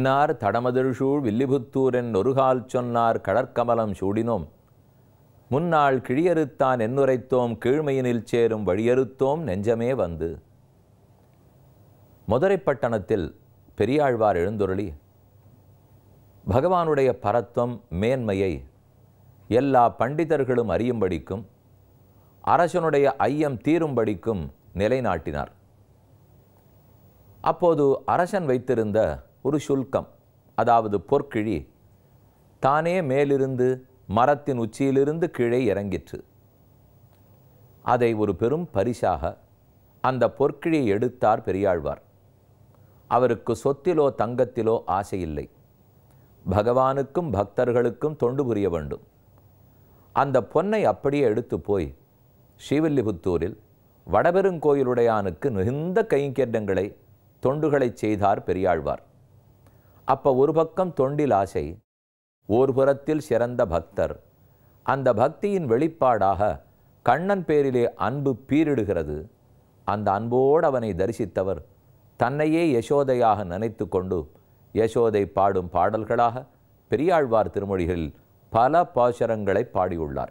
இன்னார் தடமதிழ்சூழ் வில்லிபுத்தூரென் ஒருகால் சொன்னார் கடற்கமலம் சூடினோம் முன்னாள் கிழியறுத்தான் என்னுரைத்தோம் கீழ்மையினில் சேரும் வழியறுத்தோம் நெஞ்சமே வந்து மதுரைப்பட்டணத்தில் பெரியாழ்வார் எழுந்தொருளி பகவானுடைய பரத்வம் மேன்மையை எல்லா பண்டிதர்களும் அறியும்படிக்கும் அரசனுடைய ஐயம் தீரும்படிக்கும் நிலைநாட்டினார் அப்போது அரசன் வைத்திருந்த ஒரு சுல்கம் அதாவது பொற்கிழி தானே மேலிருந்து மரத்தின் உச்சியிலிருந்து கீழே இறங்கிற்று அதை ஒரு பெரும் பரிசாக அந்த பொற்கிழியை எடுத்தார் பெரியாழ்வார் அவருக்கு சொத்திலோ தங்கத்திலோ ஆசையில்லை பகவானுக்கும் பக்தர்களுக்கும் தொண்டு புரிய வேண்டும் அந்த பொன்னை அப்படியே எடுத்து போய் ஸ்ரீவில்லிபுத்தூரில் வடபெருங்கோயிலுடையானுக்கு மிகுந்த கைங்கேட்டங்களை தொண்டுகளை செய்தார் பெரியாழ்வார் அப்ப ஒரு பக்கம் தொண்டில் ஆசை ஓர் புறத்தில் சிறந்த பக்தர் அந்த பக்தியின் வெளிப்பாடாக கண்ணன் பேரிலே அன்பு பீரிடுகிறது அந்த அன்போடு அவனை தரிசித்தவர் தன்னையே யசோதையாக நினைத்து கொண்டு யசோதை பாடும் பாடல்களாக பெரியாழ்வார் திருமொழிகளில் பல பாசுரங்களை பாடியுள்ளார்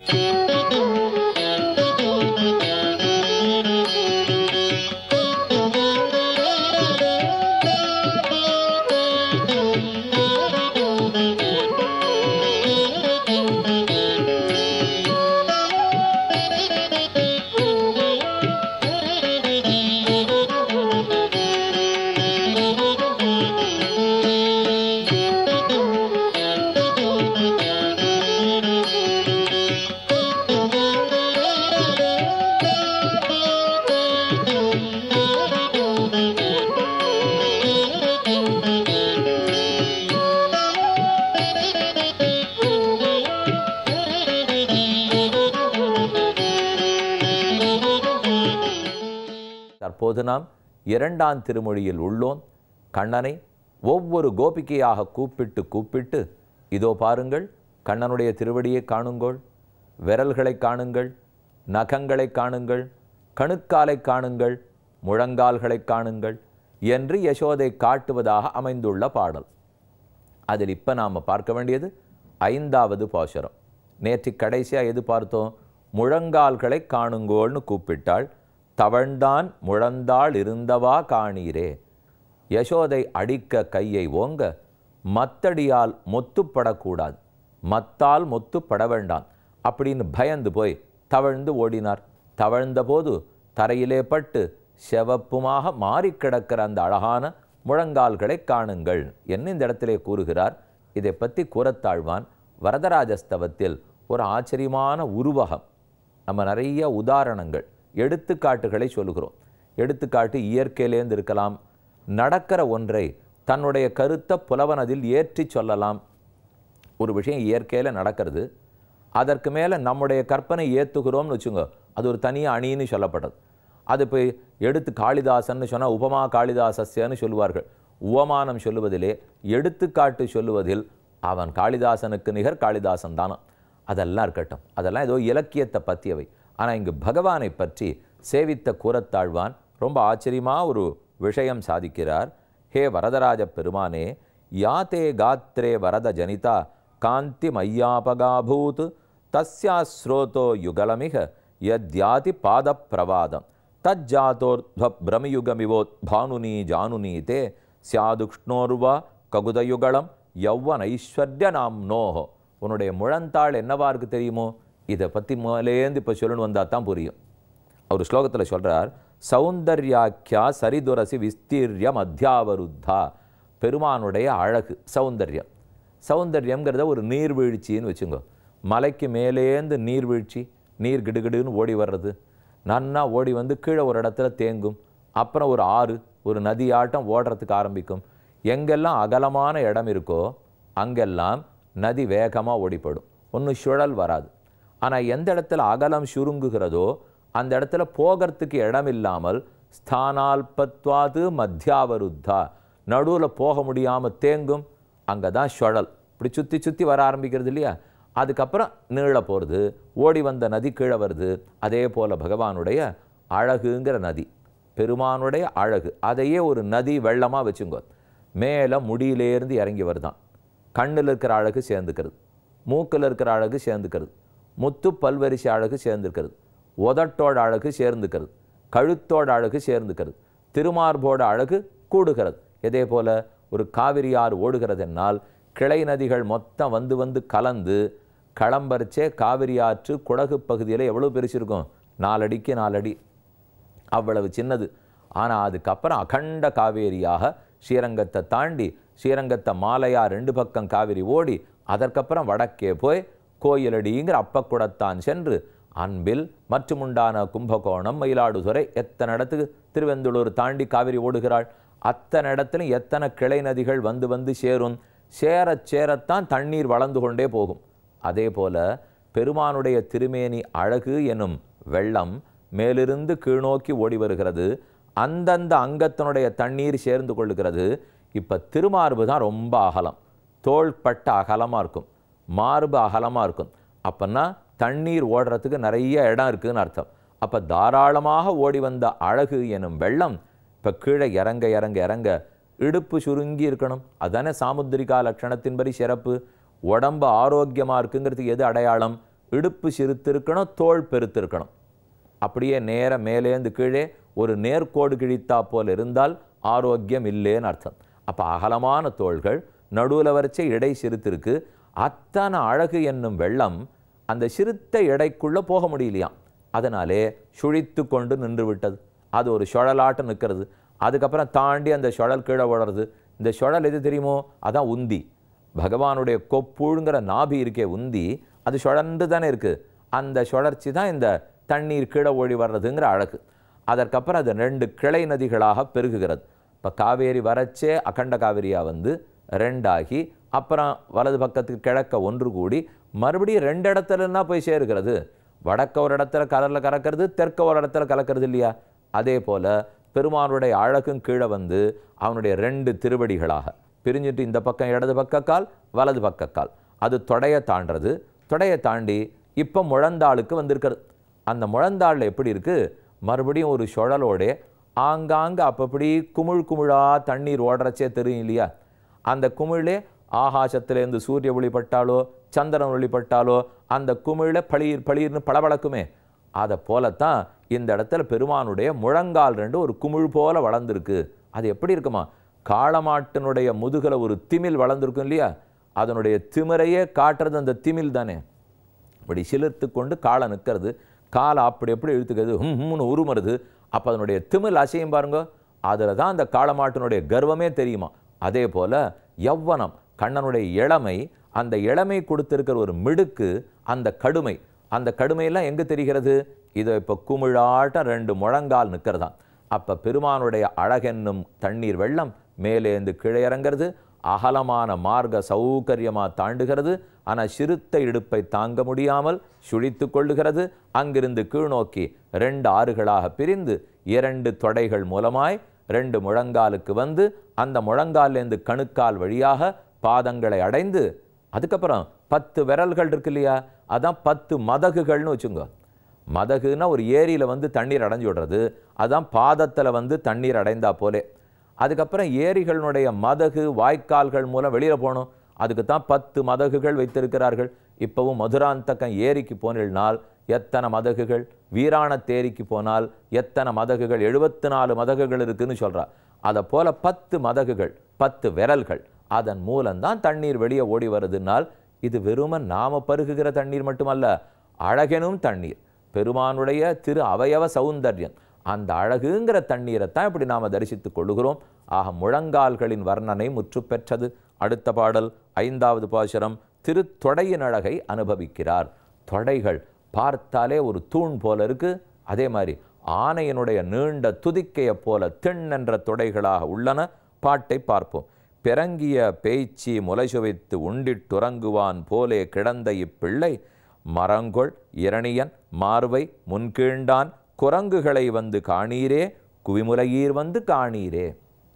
தற்போது நாம் இரண்டாம் திருமொழியில் உள்ளோம் கண்ணனை ஒவ்வொரு கோபிக்கையாக கூப்பிட்டு கூப்பிட்டு இதோ பாருங்கள் கண்ணனுடைய திருவடியை காணுங்கள் விரல்களை காணுங்கள் நகங்களை காணுங்கள் கணுக்காலை காணுங்கள் முழங்கால்களை காணுங்கள் என்று யசோதை காட்டுவதாக அமைந்துள்ள பாடல் அதில் இப்போ நாம் பார்க்க வேண்டியது ஐந்தாவது பாசுரம் நேற்று கடைசியாக எது பார்த்தோம் முழங்கால்களை காணுங்கோள்னு கூப்பிட்டாள் தவழ்ந்தான் முழந்தாள் இருந்தவா காணீரே யசோதை அடிக்க கையை ஓங்க மத்தடியால் மொத்துப்படக்கூடாது மத்தால் மொத்துப்பட வேண்டாம் அப்படின்னு பயந்து போய் தவழ்ந்து ஓடினார் தவழ்ந்த போது தரையிலே பட்டு செவப்புமாக மாறி கிடக்கிற அந்த அழகான முழங்கால்களை காணுங்கள் என்ன இந்த இடத்திலே கூறுகிறார் இதை பற்றி கூறத்தாழ்வான் வரதராஜஸ்தவத்தில் ஒரு ஆச்சரியமான உருவகம் நம்ம நிறைய உதாரணங்கள் எடுத்துக்காட்டுகளை சொல்லுகிறோம் எடுத்துக்காட்டு இயற்கையிலேருந்து இருக்கலாம் நடக்கிற ஒன்றை தன்னுடைய கருத்தை புலவனதில் ஏற்றி சொல்லலாம் ஒரு விஷயம் இயற்கையில் நடக்கிறது அதற்கு மேலே நம்முடைய கற்பனை ஏற்றுகிறோம்னு வச்சுங்க அது ஒரு தனி அணின்னு சொல்லப்பட்டது அது போய் எடுத்து காளிதாசன்னு சொன்னால் உபமா காளிதாசஸ்யன்னு சொல்லுவார்கள் உவமானம் சொல்லுவதிலே எடுத்துக்காட்டு சொல்லுவதில் அவன் காளிதாசனுக்கு நிகர் காளிதாசன் தானா அதெல்லாம் இருக்கட்டும் அதெல்லாம் ஏதோ இலக்கியத்தை பற்றியவை ஆனால் இங்கு பகவானை பற்றி சேவித்த கூறத்தாழ்வான் ரொம்ப ஆச்சரியமாக ஒரு விஷயம் சாதிக்கிறார் ஹே வரதராஜ பெருமானே யாத்தே காத்ரே வரத ஜனிதா காந்தி மையாபகாபூத் தஸ்யா ஸ்ரோதோ யுகலமிக யத்யாதி பாத பிரவாதம் தஜ்ஜாத்தோர்த்வ பிரமயுகமிவோத் பானுனி ஜானுனி தே சியாதுக்ஷ்ணோர்வா ககுதயுகலம் யௌவன ஐஸ்வர்ய நாம் நோஹோ உன்னுடைய முழந்தாள் என்னவா இருக்கு தெரியுமோ இதை பற்றி முதலேந்து இப்போ சொல்லணும் வந்தால் தான் புரியும் அவர் ஸ்லோகத்தில் சொல்கிறார் சௌந்தர்யாக்கியா சரிதுரசி விஸ்தீர்ய மத்தியாவருத்தா பெருமானுடைய அழகு சௌந்தர்யம் சௌந்தர்யம்ங்கிறத ஒரு நீர்வீழ்ச்சின்னு வச்சுங்க மலைக்கு மேலேந்து நீர்வீழ்ச்சி நீர் கிடுகிடுன்னு ஓடி வர்றது நன்னா ஓடி வந்து கீழே ஒரு இடத்துல தேங்கும் அப்புறம் ஒரு ஆறு ஒரு நதியாட்டம் ஓடுறதுக்கு ஆரம்பிக்கும் எங்கெல்லாம் அகலமான இடம் இருக்கோ அங்கெல்லாம் நதி வேகமாக ஓடிப்படும் ஒன்றும் சுழல் வராது ஆனால் எந்த இடத்துல அகலம் சுருங்குகிறதோ அந்த இடத்துல போகிறதுக்கு இடம் இல்லாமல் ஸ்தானால்பத்வாது மத்தியாவருத்தா நடுவில் போக முடியாமல் தேங்கும் அங்கே தான் சுழல் இப்படி சுற்றி சுற்றி வர ஆரம்பிக்கிறது இல்லையா அதுக்கப்புறம் நீள போகிறது ஓடி வந்த நதி கீழே வருது அதே போல் பகவானுடைய அழகுங்கிற நதி பெருமானுடைய அழகு அதையே ஒரு நதி வெள்ளமாக வச்சுங்கோ மேலே முடியிலேருந்து இறங்கி வருதான் கண்ணில் இருக்கிற அழகு சேர்ந்துக்கிறது மூக்கில் இருக்கிற அழகு சேர்ந்துக்கிறது முத்து பல்வரிசை அழகு சேர்ந்துக்கிறது உதட்டோட அழகு சேர்ந்துக்கிறது கழுத்தோட அழகு சேர்ந்துக்கிறது திருமார்போட அழகு கூடுகிறது இதே போல ஒரு காவிரி ஆறு ஓடுகிறது என்னால் கிளை நதிகள் மொத்தம் வந்து வந்து கலந்து களம்பரிச்சே காவிரி ஆற்று குடகு பகுதியில் எவ்வளோ பெருசு இருக்கும் நாலடிக்கு நாலடி அவ்வளவு சின்னது ஆனால் அதுக்கப்புறம் அகண்ட காவேரியாக ஸ்ரீரங்கத்தை தாண்டி ஸ்ரீரங்கத்தை மாலையா ரெண்டு பக்கம் காவிரி ஓடி அதற்கப்புறம் வடக்கே போய் கோயிலடிங்கிற அப்பக்குடத்தான் சென்று அன்பில் மற்றும் உண்டான கும்பகோணம் மயிலாடுதுறை எத்தனை இடத்துக்கு திருவெந்தளூர் தாண்டி காவிரி ஓடுகிறாள் அத்தனை இடத்துலையும் எத்தனை கிளை நதிகள் வந்து வந்து சேரும் சேரச் சேரத்தான் தண்ணீர் வளர்ந்து கொண்டே போகும் அதே போல பெருமானுடைய திருமேனி அழகு எனும் வெள்ளம் மேலிருந்து கீழ்நோக்கி ஓடி வருகிறது அந்தந்த அங்கத்தினுடைய தண்ணீர் சேர்ந்து கொள்ளுகிறது இப்போ திருமார்பு தான் ரொம்ப அகலம் தோள்பட்ட அகலமாக இருக்கும் மார்பு அகலமாக இருக்கும் அப்போன்னா தண்ணீர் ஓடுறதுக்கு நிறைய இடம் இருக்குதுன்னு அர்த்தம் அப்போ தாராளமாக ஓடி வந்த அழகு எனும் வெள்ளம் இப்போ கீழே இறங்க இறங்க இறங்க இடுப்பு சுருங்கி இருக்கணும் அதானே சாமுத்திரிகா லட்சணத்தின்படி சிறப்பு உடம்பு ஆரோக்கியமாக இருக்குங்கிறதுக்கு எது அடையாளம் இடுப்பு சிறுத்து இருக்கணும் தோல் பெருத்து இருக்கணும் அப்படியே நேர மேலேந்து கீழே ஒரு நேர்கோடு கிழித்தா போல் இருந்தால் ஆரோக்கியம் இல்லைன்னு அர்த்தம் அப்போ அகலமான தோள்கள் நடுவில் வரைச்ச இடை சிறுத்திருக்கு அத்தனை அழகு என்னும் வெள்ளம் அந்த சிறுத்த எடைக்குள்ளே போக முடியலையாம் அதனாலே சுழித்து கொண்டு நின்று விட்டது அது ஒரு சுழலாட்டம் நிற்கிறது அதுக்கப்புறம் தாண்டி அந்த சுழல் கீழே ஓடுறது இந்த சுழல் எது தெரியுமோ அதான் உந்தி பகவானுடைய கொப்புழுங்கிற நாபி இருக்கே உந்தி அது சுழன்று தானே இருக்குது அந்த சுழற்சி தான் இந்த தண்ணீர் கீழே ஓடி வர்றதுங்கிற அழகு அதற்கப்புறம் அது ரெண்டு கிளை நதிகளாக பெருகுகிறது இப்போ காவேரி வரச்சே அகண்ட காவேரியாக வந்து ரெண்டாகி அப்புறம் வலது பக்கத்துக்கு கிழக்க ஒன்று கூடி மறுபடியும் ரெண்டு இடத்துலன்னா போய் சேருகிறது வடக்க ஒரு இடத்துல கடலில் கலக்கிறது தெற்க ஒரு இடத்துல கலக்கிறது இல்லையா அதே போல பெருமானுடைய அழகும் கீழே வந்து அவனுடைய ரெண்டு திருவடிகளாக பிரிஞ்சுட்டு இந்த பக்கம் இடது பக்க கால் வலது பக்க கால் அது தொடையை தாண்டது தொடையை தாண்டி இப்போ முழந்தாளுக்கு வந்திருக்கிறது அந்த முழந்தாளில் எப்படி இருக்குது மறுபடியும் ஒரு சுழலோட ஆங்காங்க அப்பப்படி குமிழ் குமிழா தண்ணீர் ஓடுறச்சே தெரியும் இல்லையா அந்த குமிழே ஆகாசத்திலேருந்து சூரிய ஒளிப்பட்டாலோ சந்திரன் ஒளிப்பட்டாலோ அந்த குமிழ பளீர் பளீர்னு பளபளக்குமே அதை போலத்தான் இந்த இடத்துல பெருமானுடைய முழங்கால் ரெண்டு ஒரு குமிழ் போல வளர்ந்துருக்கு அது எப்படி இருக்குமா காளமாட்டினுடைய முதுகில் ஒரு திமில் வளர்ந்துருக்கும் இல்லையா அதனுடைய திமிரையே காட்டுறது அந்த திமில் தானே இப்படி சிலிர்த்து கொண்டு காலை நிற்கிறது காலை அப்படி எப்படி இழுத்துக்கிறது ஹம் ஹம்னு உருமருது அப்போ அதனுடைய திமில் அசையும் பாருங்க அதில் தான் அந்த காளமாட்டினுடைய கர்வமே தெரியுமா அதே போல யவ்வனம் கண்ணனுடைய இளமை அந்த இளமை கொடுத்திருக்கிற ஒரு மிடுக்கு அந்த கடுமை அந்த கடுமையெல்லாம் எங்கே தெரிகிறது இதை இப்போ குமிழாட்டம் ரெண்டு முழங்கால் நிற்கிறதாம் அப்போ பெருமானுடைய அழகென்னும் தண்ணீர் வெள்ளம் மேலேந்து கீழே இறங்கிறது அகலமான மார்க்க சௌகரியமாக தாண்டுகிறது ஆனால் சிறுத்த இடுப்பை தாங்க முடியாமல் சுழித்து கொள்ளுகிறது அங்கிருந்து கீழ்நோக்கி ரெண்டு ஆறுகளாக பிரிந்து இரண்டு தொடைகள் மூலமாய் ரெண்டு முழங்காலுக்கு வந்து அந்த முழங்கால்லேருந்து கணுக்கால் வழியாக பாதங்களை அடைந்து அதுக்கப்புறம் பத்து விரல்கள் இருக்கு இல்லையா அதான் பத்து மதகுகள்னு வச்சுங்க மதகுன்னா ஒரு ஏரியில் வந்து தண்ணீர் அடைஞ்சு விடுறது அதான் பாதத்தில் வந்து தண்ணீர் அடைந்தா போலே அதுக்கப்புறம் ஏரிகளினுடைய மதகு வாய்க்கால்கள் மூலம் வெளியில் போகணும் அதுக்கு தான் பத்து மதகுகள் வைத்திருக்கிறார்கள் இப்போவும் மதுராந்தகம் ஏரிக்கு போனினால் எத்தனை மதகுகள் வீராணத்தேரிக்கு போனால் எத்தனை மதகுகள் எழுபத்தி நாலு மதகுகள் இருக்குன்னு சொல்றா அதை போல பத்து மதகுகள் பத்து விரல்கள் அதன் மூலம்தான் தண்ணீர் வெளியே ஓடி வருதுனால் இது வெறும நாம பருகுகிற தண்ணீர் மட்டுமல்ல அழகெனும் தண்ணீர் பெருமானுடைய திரு அவயவ சௌந்தர்யம் அந்த அழகுங்கிற தண்ணீரைத்தான் இப்படி நாம் தரிசித்துக் கொள்ளுகிறோம் ஆக முழங்கால்களின் வர்ணனை முற்று பெற்றது அடுத்த பாடல் ஐந்தாவது பாசுரம் திருத்தொடையின் அழகை அனுபவிக்கிறார் தொடைகள் பார்த்தாலே ஒரு தூண் போல இருக்கு அதே மாதிரி ஆனையினுடைய நீண்ட துதிக்கையை போல திண்ணென்ற தொடைகளாக உள்ளன பாட்டை பார்ப்போம் பிறங்கிய பேய்ச்சி முலைசுவைத்து உண்டிட்டுறங்குவான் போலே கிடந்த இப்பிள்ளை மரங்கொள் இரணியன் மார்வை முன்கீண்டான் குரங்குகளை வந்து காணீரே குவிமுலையீர் வந்து காணீரே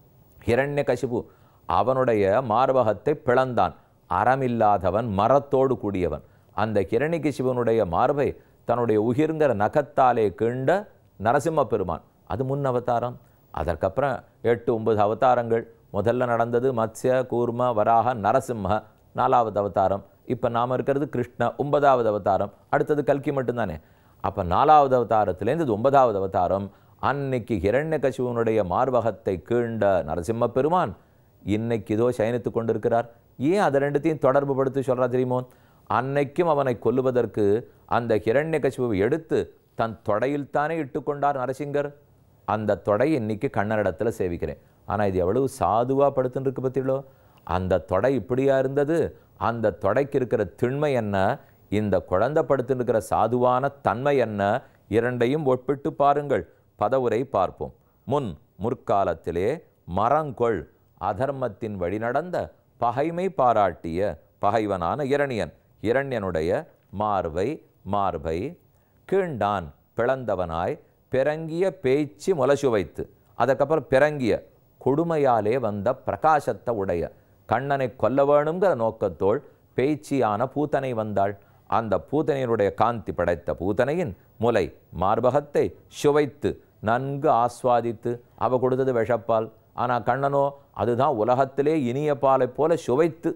ஹிரண்ய கசிபு அவனுடைய மார்பகத்தை பிளந்தான் அறமில்லாதவன் மரத்தோடு கூடியவன் அந்த ஹிரண்யகிசிவனுடைய மார்பை தன்னுடைய உகிர்ங்கிற நகத்தாலே கீண்ட நரசிம்ம பெருமான் அது முன் அவதாரம் அதற்கப்புறம் எட்டு ஒன்பது அவதாரங்கள் முதல்ல நடந்தது மத்ஸ்ய கூர்ம வராக நரசிம்ம நாலாவது அவதாரம் இப்போ நாம் இருக்கிறது கிருஷ்ண ஒன்பதாவது அவதாரம் அடுத்தது கல்கி மட்டும்தானே அப்போ நாலாவது அவதாரத்திலேருந்து இது ஒன்பதாவது அவதாரம் அன்னைக்கு ஹிரண்யகசிவனுடைய மார்பகத்தை கீண்ட நரசிம்ம பெருமான் இன்னைக்கு இதோ சயனித்து கொண்டிருக்கிறார் ஏன் அதை ரெண்டுத்தையும் தொடர்பு படுத்தி சொல்றா தெரியுமோ அன்னைக்கும் அவனை கொல்லுவதற்கு அந்த ஹிரண்யகசிபுவை எடுத்து தன் தொடையில் தானே இட்டுக்கொண்டார் நரசிங்கர் அந்த தொடை இன்னைக்கு கண்ணனிடத்துல சேவிக்கிறேன் ஆனால் இது எவ்வளவு சாதுவாக படுத்துன்னு இருக்கு பத்திலோ அந்த தொடை இப்படியா இருந்தது அந்த தொடைக்கு இருக்கிற திண்மை என்ன இந்த குழந்தை படுத்துன்னு இருக்கிற சாதுவான தன்மை என்ன இரண்டையும் ஒப்பிட்டு பாருங்கள் பதவுரை பார்ப்போம் முன் முற்காலத்திலே மரங்கொள் அதர்மத்தின் வழி நடந்த பகைமை பாராட்டிய பகைவனான இரணியன் இரண்யனுடைய மார்பை மார்பை கீண்டான் பிளந்தவனாய் பிறங்கிய பேச்சு முலசுவைத்து அதுக்கப்புறம் பிறங்கிய கொடுமையாலே வந்த பிரகாசத்தை உடைய கண்ணனை கொல்ல வேணுங்கிற நோக்கத்தோள் பேச்சியான பூத்தனை வந்தாள் அந்த பூத்தனையினுடைய காந்தி படைத்த பூத்தனையின் முலை மார்பகத்தை சுவைத்து நன்கு ஆஸ்வாதித்து அவ கொடுத்தது விஷப்பால் ஆனால் கண்ணனோ அதுதான் உலகத்திலே இனிய பாலை போல சுவைத்து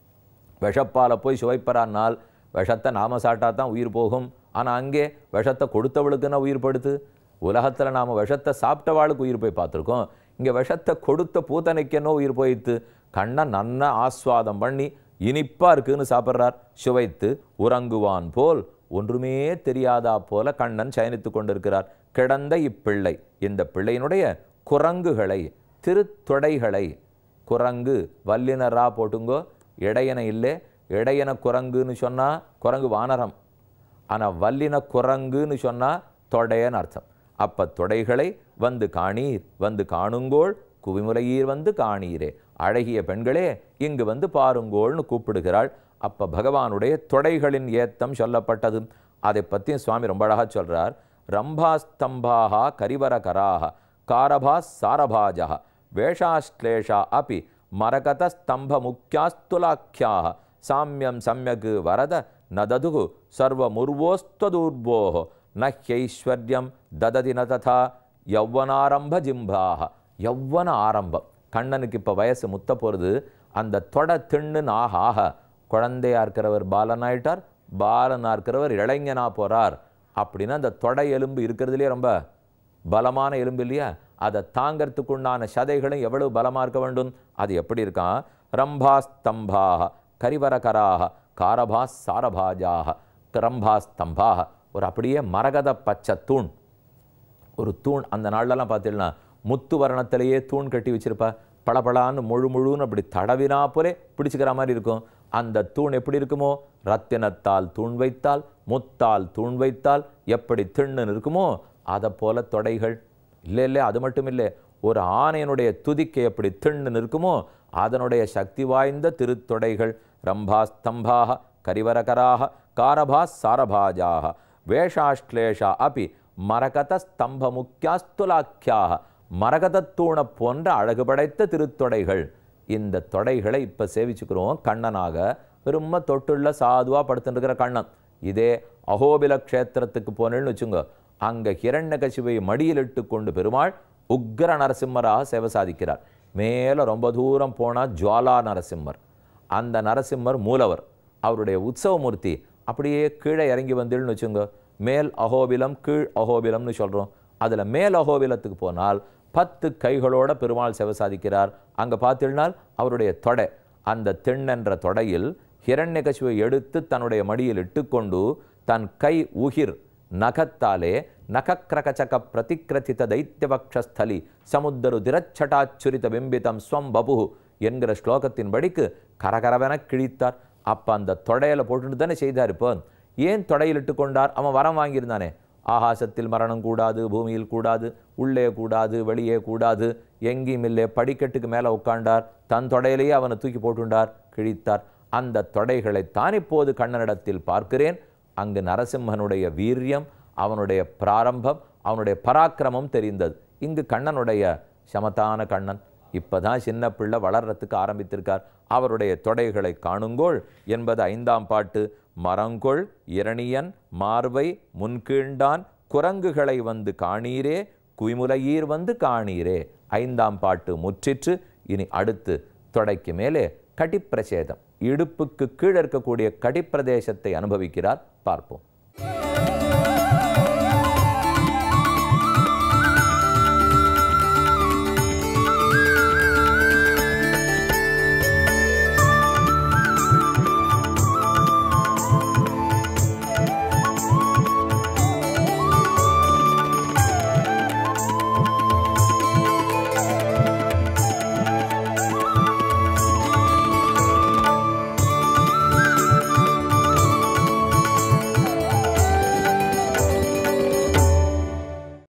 விஷப்பாலை போய் சுவைப்பறானால் விஷத்தை நாம சாட்டா தான் உயிர் போகும் ஆனால் அங்கே விஷத்தை கொடுத்தவளுக்குன்னா உயிர் படுத்து உலகத்தில் நாம் விஷத்தை சாப்பிட்டவாளுக்கு உயிர் போய் பார்த்துருக்கோம் இங்கே விஷத்தை கொடுத்த பூத்தனைக்கு என்ன உயிர் போயிடுத்து கண்ணை நன்னா ஆஸ்வாதம் பண்ணி இனிப்பா இருக்குன்னு சாப்பிட்றார் சுவைத்து உறங்குவான் போல் ஒன்றுமே தெரியாதா போல கண்ணன் சயனித்து கொண்டிருக்கிறார் கிடந்த இப்பிள்ளை இந்த பிள்ளையினுடைய குரங்குகளை திருத்தொடைகளை குரங்கு வல்லினரா போட்டுங்கோ இடையனை இல்லை இடையன குரங்குன்னு சொன்னா குரங்கு வானரம் ஆனா வல்லின குரங்குன்னு சொன்னா தொடையன்னு அர்த்தம் அப்ப தொடைகளை வந்து காணீர் வந்து காணுங்கோள் குவிமுறையீர் வந்து காணீரே அழகிய பெண்களே இங்கு வந்து பாருங்கோள்னு கூப்பிடுகிறாள் அப்ப பகவானுடைய தொடைகளின் ஏத்தம் சொல்லப்பட்டது அதை பத்தி சுவாமி ரொம்ப அழகா சொல்றார் ரம்பாஸ்தம்பாக கரிவரகராக காரபாஸ் சாரபாஜா வேஷாஸ்லேஷா அப்பி மரகத ஸ்தம்ப முக்கியாஸ்துலாக்கியாக சாமியம் சம்யக் வரத நததுகு சர்வமுர்வோஸ்தூர்வோः ந ஹைஸ்வர்யம் தததி ந ததா யௌவனாரம்ப ஜிம்பாக யௌவன ஆரம்பம் கண்ணனுக்கு இப்போ வயசு முத்த போகிறது அந்த தொட திண்ணுன்னு ஆக ஆக குழந்தையா இருக்கிறவர் பாலனாயிட்டார் பாலனா இருக்கிறவர் இளைஞனா போறார் அப்படின்னா அந்த தொடை எலும்பு இருக்கிறதுலே ரொம்ப பலமான எலும்பு இல்லையா அதை தாங்கறதுக்கு உண்டான சதைகளும் எவ்வளவு பலமா இருக்க வேண்டும் அது எப்படி இருக்கான் ரம்பாஸ்தம்பாக கரிவரகராக காரபாஸ் சாரபாஜாக ரம்பாஸ்தம்பாக ஒரு அப்படியே மரகத பச்சை தூண் ஒரு தூண் அந்த நாள்லலாம் பார்த்தீங்கன்னா முத்து வர்ணத்திலேயே தூண் கட்டி வச்சிருப்பா பளபளான்னு முழு முழுன்னு அப்படி தடவினா போலே பிடிச்சிக்கிற மாதிரி இருக்கும் அந்த தூண் எப்படி இருக்குமோ ரத்தினத்தால் தூண் வைத்தால் முத்தால் தூண் வைத்தால் எப்படி திண்ணுன்னு இருக்குமோ அதை போல தொடைகள் இல்லை இல்லை அது மட்டும் இல்லை ஒரு ஆணையனுடைய துதிக்கை எப்படி திண்ணுன்னு இருக்குமோ அதனுடைய சக்தி வாய்ந்த திருத்தொடைகள் ரம்பாஸ்தம்பாக கரிவரகராக காரபாஸ் சாரபாஜாக வேஷாஷ்லேஷா அப்பி மரகத ஸ்தம்ப முக்கியாஸ்துலாக்கியாக மரகதத்தூணை போன்ற அழகு படைத்த திருத்தொடைகள் இந்த தொடைகளை இப்போ சேவிச்சுக்கிறோம் கண்ணனாக பெரும தொட்டுள்ள சாதுவா படுத்துட்டு இருக்கிற கண்ணன் இதே அகோபில க்ஷேத்திரத்துக்கு போனேன்னு வச்சுங்க அங்க ஹிரண்யகசிவை மடியில் இட்டு கொண்டு பெருமாள் உக்ர நரசிம்மராக சேவை சாதிக்கிறார் மேலே ரொம்ப தூரம் போனால் ஜுவாலா நரசிம்மர் அந்த நரசிம்மர் மூலவர் அவருடைய உற்சவமூர்த்தி அப்படியே கீழே இறங்கி வந்துன்னு வச்சுங்க மேல் அகோபிலம் கீழ் அகோபிலம்னு சொல்கிறோம் அதில் மேல் அகோபிலத்துக்கு போனால் பத்து கைகளோட பெருமாள் சேவை சாதிக்கிறார் அங்கே பார்த்தீங்கன்னால் அவருடைய தொடை அந்த தென்னென்ற தொடையில் ஹிரண்யகசிவை எடுத்து தன்னுடைய மடியில் இட்டுக்கொண்டு தன் கை உகிர் நகத்தாலே நகக்ரகச்சக பிரதிக்கிரதித தைத்தியபக்ஷஸ்தலி சமுத்தரு திரச்சட்டாச்சுரித பிம்பிதம் ஸ்வம் பபு என்கிற ஸ்லோகத்தின் படிக்கு கரகரவென கிழித்தார் அப்போ அந்த தொடையில போட்டுட்டு தானே செய்தார் இப்போ ஏன் தொடையில் இட்டு கொண்டார் அவன் வரம் வாங்கியிருந்தானே ஆகாசத்தில் மரணம் கூடாது பூமியில் கூடாது உள்ளே கூடாது வெளியே கூடாது எங்கேயும் இல்லை படிக்கட்டுக்கு மேலே உட்காண்டார் தன் தொடையிலேயே அவனை தூக்கி போட்டுண்டார் கிழித்தார் அந்த தொடைகளைத்தான் இப்போது கண்ணனிடத்தில் பார்க்கிறேன் அங்கு நரசிம்மனுடைய வீரியம் அவனுடைய பிராரம்பம் அவனுடைய பராக்கிரமம் தெரிந்தது இங்கு கண்ணனுடைய சமத்தான கண்ணன் இப்பதான் சின்ன பிள்ளை வளர்றதுக்கு ஆரம்பித்திருக்கார் அவருடைய தொடைகளை காணுங்கோள் என்பது ஐந்தாம் பாட்டு மரங்கொள் இரணியன் மார்வை முன்கீண்டான் குரங்குகளை வந்து காணீரே குய்முலையீர் வந்து காணீரே ஐந்தாம் பாட்டு முற்றிற்று இனி அடுத்து தொடைக்கு மேலே கடிப்பிரசேதம் இடுப்புக்கு கீழே இருக்கக்கூடிய கடிப்பிரதேசத்தை அனுபவிக்கிறார் பார்ப்போம்